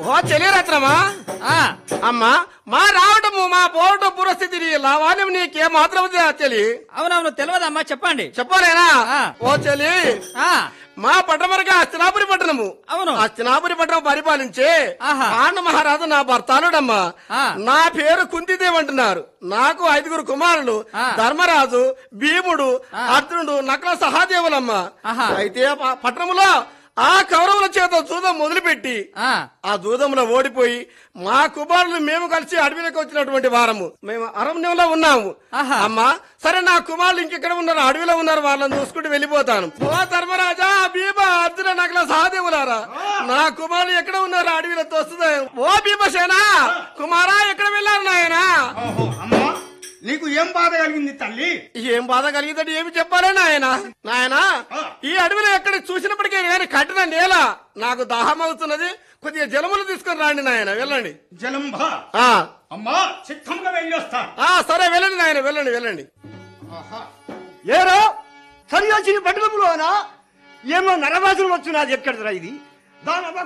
ఓ చెలిరత్నమా ఆ అమ్మా మా రావటము మా పోవటం పూర్వస్థితి లావాణ్యం నీకే మాత్రం చెలి అవునవును తెలియదమ్మా చెప్పండి చెప్పలేనా ఆ. ఓ చెలి ఆ మా పట్టమరగా అస్తినాపురి పట్టణము అవును. అస్తినాపురి పట్టణం పరిపాలించే ఆహా. పాండ మహారాజు నా భర్తాలుడమ్మా ఆ. నా పేరు కుంతిదేవి అంటున్నారు నాకు ఐదుగురు కుమారులు ఆ. ధర్మరాజు భీముడు ఆ. అర్జునుడు నకల సహాదేవులమ్మ ఆహా. అయితే ఆ పట్టణంలో ఆ కౌరవుల చేత జూదం మొదలుపెట్టి ఆ ఆ జూదంలో ఓడిపోయి మా కుమారులు మేము కలిసి అడవిలోకి వచ్చినటువంటి వారము మేము అరణ్యంలో ఉన్నాము ఆహా. అమ్మా సరే నా కుమారులు ఇంకెక్కడ ఉన్నారు అడవిలో ఉన్నారు వాళ్ళని చూసుకుంటూ వెళ్ళిపోతాను ఓ ధర్మరాజా భీమ అర్జున నగల సహదేవులారా నా కుమారులు ఎక్కడ ఉన్నారు అడవిలో తోస్తుంది ఓ భీమసేనా కుమారా ఎక్కడ వెళ్ళారు నాయనా ఓహో అమ్మా నీకు ఏం బాధ కలిగింది తల్లి ఏం బాధ కలిగిందంటే ఏమి చెప్పాలే నాయన నాయన ఈ అడవిలో ఎక్కడ చూసినప్పటికీ నేను కట్టిన నేల నాకు దాహం అవుతున్నది కొద్దిగా జలములు తీసుకొని రాండి నాయన వెళ్ళండి జలంబ ఆ అమ్మా చిత్తంగా వెళ్ళొస్తా ఆ సరే వెళ్ళండి నాయన వెళ్ళండి వెళ్ళండి ఆహా. ఏరో సన్యాసిని పట్టణంలోనా ఏమో నరవాసులు వచ్చున్నది ఎక్కడరా ఇది దానమ్మ